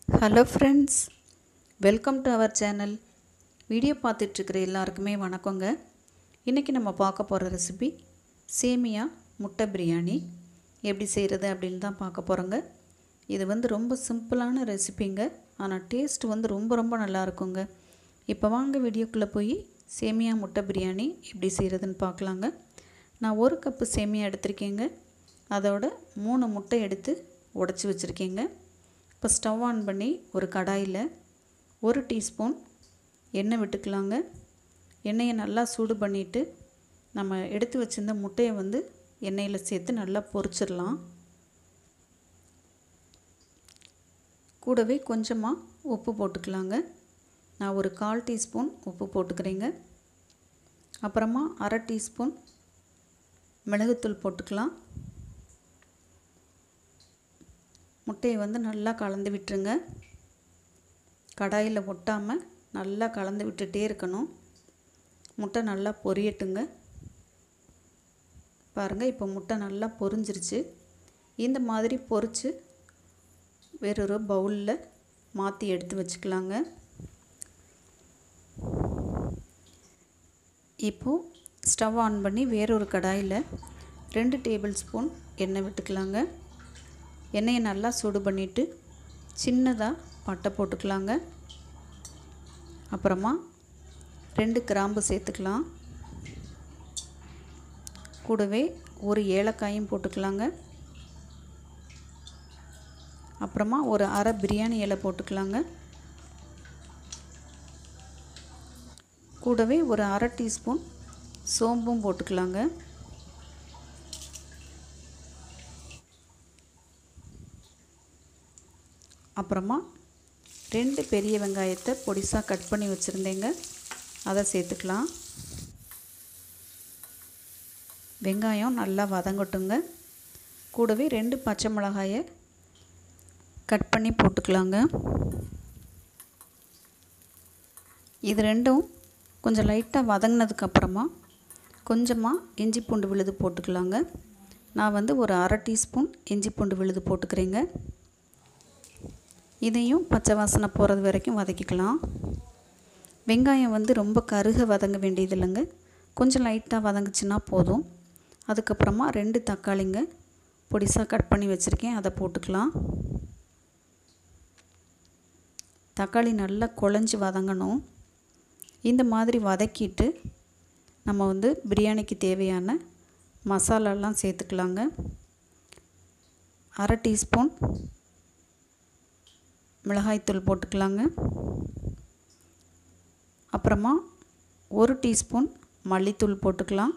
hello friends welcome to our channel video பார்த்துட்ருக்கிற எல்லாருக்குமே வணக்கங்க இன்றைக்கி நம்ம பார்க்க போகிற ரெசிபி சேமியா முட்டை பிரியாணி எப்படி செய்கிறது அப்படின்னு தான் பார்க்க போகிறோங்க இது வந்து ரொம்ப சிம்பிளான ரெசிபிங்க ஆனால் டேஸ்ட் வந்து ரொம்ப ரொம்ப நல்லா இருக்குங்க இப்போ வாங்க வீடியோக்குள்ளே போய் சேமியா முட்டை பிரியாணி எப்படி செய்கிறதுன்னு பார்க்கலாங்க நான் ஒரு கப்பு சேமியா எடுத்திருக்கேங்க அதோட மூணு முட்டை எடுத்து உடச்சி வச்சுருக்கேங்க இப்போ ஸ்டவ் ஆன் பண்ணி ஒரு கடாயில் ஒரு டீஸ்பூன் எண்ணெய் விட்டுக்கலாங்க எண்ணெயை நல்லா சூடு பண்ணிவிட்டு நம்ம எடுத்து வச்சிருந்த முட்டையை வந்து எண்ணெயில் சேர்த்து நல்லா பொரிச்சிடலாம் கூடவே கொஞ்சமாக உப்பு போட்டுக்கலாங்க நான் ஒரு கால் டீஸ்பூன் உப்பு போட்டுக்கிறேங்க அப்புறமா அரை டீஸ்பூன் மிளகுத்தூள் போட்டுக்கலாம் முட்டையை வந்து நல்லா கலந்து விட்டுருங்க கடாயில் ஒட்டாமல் நல்லா கலந்து விட்டுட்டே இருக்கணும் முட்டை நல்லா பொரியட்டுங்க பாருங்கள் இப்போ முட்டை நல்லா பொரிஞ்சிருச்சு இந்த மாதிரி பொரித்து வேறொரு பவுலில் மாற்றி எடுத்து வச்சுக்கலாங்க இப்போது ஸ்டவ் ஆன் பண்ணி வேறொரு கடாயில் ரெண்டு டேபிள் ஸ்பூன் எண்ணெய் விட்டுக்கலாங்க எண்ணெயை நல்லா சூடு பண்ணிவிட்டு சின்னதாக பட்டை போட்டுக்கலாங்க அப்புறமா ரெண்டு கிராம்பு சேர்த்துக்கலாம் கூடவே ஒரு ஏலக்காயும் போட்டுக்கலாங்க அப்புறமா ஒரு அரை பிரியாணி இலை போட்டுக்கலாங்க கூடவே ஒரு அரை டீஸ்பூன் சோம்பும் போட்டுக்கலாங்க அப்புறமா ரெண்டு பெரிய வெங்காயத்தை பொடிசாக கட் பண்ணி வச்சுருந்தேங்க அதை சேர்த்துக்கலாம் வெங்காயம் நல்லா வதங்கட்டுங்க கூடவே ரெண்டு பச்சை மிளகாயை கட் பண்ணி போட்டுக்கலாங்க இது ரெண்டும் கொஞ்சம் லைட்டாக வதங்கினதுக்கப்புறமா கொஞ்சமாக இஞ்சி பூண்டு விழுது போட்டுக்கலாங்க நான் வந்து ஒரு அரை டீஸ்பூன் இஞ்சி பூண்டு விழுது போட்டுக்கிறேங்க இதையும் பச்சை வாசனை போகிறது வரைக்கும் வதக்கிக்கலாம் வெங்காயம் வந்து ரொம்ப கருக வதங்க வேண்டியது இல்லைங்க கொஞ்சம் லைட்டாக வதங்குச்சுன்னா போதும் அதுக்கப்புறமா ரெண்டு தக்காளிங்க பொடிசாக கட் பண்ணி வச்சுருக்கேன் அதை போட்டுக்கலாம் தக்காளி நல்லா குழஞ்சி வதங்கணும் இந்த மாதிரி வதக்கிட்டு நம்ம வந்து பிரியாணிக்கு தேவையான மசாலாலாம் சேர்த்துக்கலாங்க அரை டீஸ்பூன் மிளகாய்த்தூள் போட்டுக்கலாங்க அப்புறமா ஒரு டீஸ்பூன் மல்லித்தூள் போட்டுக்கலாம்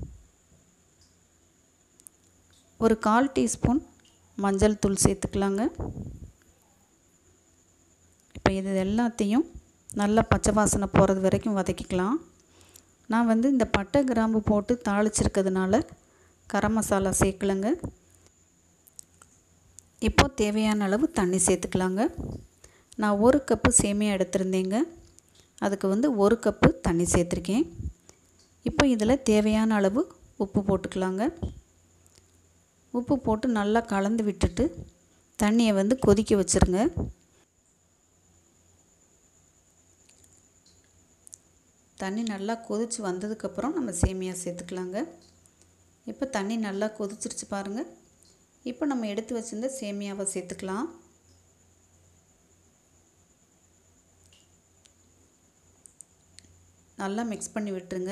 ஒரு கால் டீஸ்பூன் மஞ்சள் தூள் சேர்த்துக்கலாங்க இப்போ இது எல்லாத்தையும் நல்லா பச்சை வாசனை போகிறது வரைக்கும் வதக்கிக்கலாம் நான் வந்து இந்த பட்டை கிராம்பு போட்டு தாளிச்சிருக்கிறதுனால கரம் மசாலா சேர்க்கலைங்க இப்போது தேவையான அளவு தண்ணி சேர்த்துக்கலாங்க நான் ஒரு கப்பு சேமியா எடுத்திருந்தேங்க அதுக்கு வந்து ஒரு கப்பு தண்ணி சேர்த்துருக்கேன் இப்போ இதில் தேவையான அளவு உப்பு போட்டுக்கலாங்க உப்பு போட்டு நல்லா கலந்து விட்டுட்டு தண்ணியை வந்து கொதிக்க வச்சுருங்க தண்ணி நல்லா கொதித்து வந்ததுக்கப்புறம் நம்ம சேமியா சேர்த்துக்கலாங்க இப்போ தண்ணி நல்லா கொதிச்சிருச்சு பாருங்கள் இப்போ நம்ம எடுத்து வச்சுருந்த சேமியாவை சேர்த்துக்கலாம் நல்லா மிக்ஸ் பண்ணி விட்டுருங்க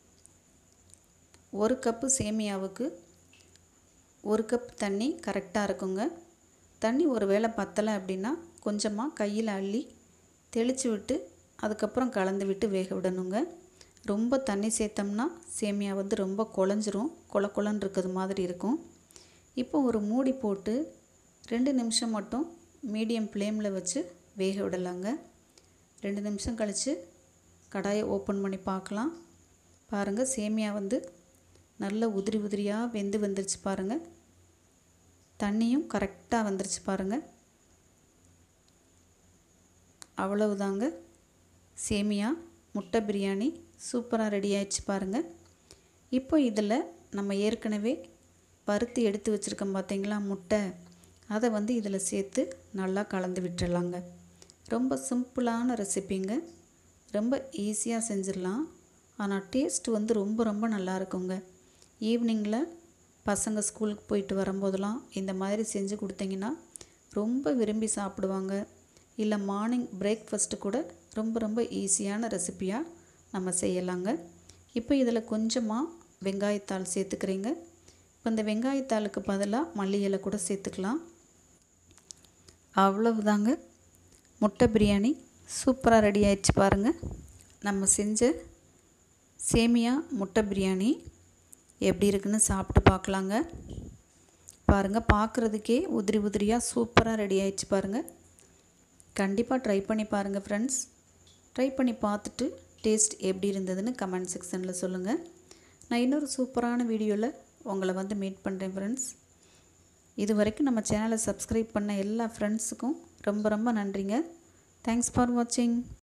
ஒரு கப்பு சேமியாவுக்கு ஒரு கப் தண்ணி கரெக்டாக இருக்குங்க தண்ணி ஒரு வேளை பத்தலை அப்படின்னா கொஞ்சமாக கையில் அள்ளி தெளித்து விட்டு அதுக்கப்புறம் கலந்து விட்டு வேக விடணுங்க ரொம்ப தண்ணி சேர்த்தோம்னா சேமியா வந்து ரொம்ப குழஞ்சிரும் கொல கொலன்னு இருக்கிறது மாதிரி இருக்கும் இப்போ ஒரு மூடி போட்டு ரெண்டு நிமிஷம் மட்டும் மீடியம் ஃப்ளேமில் வச்சு வேக விடலாங்க ரெண்டு நிமிஷம் கழித்து கடாயை ஓப்பன் பண்ணி பார்க்கலாம் பாருங்கள் சேமியா வந்து நல்ல உதிரி உதிரியாக வெந்து வந்துருச்சு பாருங்கள் தண்ணியும் கரெக்டாக வந்துருச்சு பாருங்கள் அவ்வளவுதாங்க சேமியா முட்டை பிரியாணி சூப்பராக ரெடி ஆயிடுச்சு பாருங்கள் இப்போ இதில் நம்ம ஏற்கனவே வறுத்து எடுத்து வச்சுருக்கோம் பார்த்தீங்களா முட்டை அதை வந்து இதில் சேர்த்து நல்லா கலந்து விட்டுறலாங்க ரொம்ப சிம்பிளான ரெசிபிங்க ரொம்ப ஈஸியாக செஞ்சிடலாம் ஆனால் டேஸ்ட் வந்து ரொம்ப ரொம்ப நல்லா இருக்குங்க ஈவினிங்கில் பசங்க ஸ்கூலுக்கு போயிட்டு வரும்போதெல்லாம் இந்த மாதிரி செஞ்சு கொடுத்தீங்கன்னா ரொம்ப விரும்பி சாப்பிடுவாங்க இல்லை மார்னிங் பிரேக்ஃபாஸ்ட்டு கூட ரொம்ப ரொம்ப ஈஸியான ரெசிப்பியாக நம்ம செய்யலாங்க இப்போ இதில் கொஞ்சமாக வெங்காயத்தாள் சேர்த்துக்கிறீங்க இப்போ இந்த வெங்காயத்தாளுக்கு பதிலாக மல்லி இலை கூட சேர்த்துக்கலாம் அவ்வளவுதாங்க முட்டை பிரியாணி சூப்பராக ரெடி ஆயிடுச்சு பாருங்கள் நம்ம செஞ்ச சேமியா முட்டை பிரியாணி எப்படி இருக்குன்னு சாப்பிட்டு பார்க்கலாங்க பாருங்கள் பார்க்குறதுக்கே உதிரி உதிரியாக சூப்பராக ரெடி ஆயிடுச்சு பாருங்கள் கண்டிப்பாக ட்ரை பண்ணி பாருங்கள் ஃப்ரெண்ட்ஸ் ட்ரை பண்ணி பார்த்துட்டு டேஸ்ட் எப்படி இருந்ததுன்னு கமெண்ட் செக்ஷனில் சொல்லுங்கள் நான் இன்னொரு சூப்பரான வீடியோவில் உங்களை வந்து மீட் பண்ணுறேன் ஃப்ரெண்ட்ஸ் இது வரைக்கும் நம்ம சேனலை சப்ஸ்கிரைப் பண்ண எல்லா ஃப்ரெண்ட்ஸுக்கும் ரொம்ப ரொம்ப நன்றிங்க தேங்க்ஸ் ஃபார் வாட்சிங்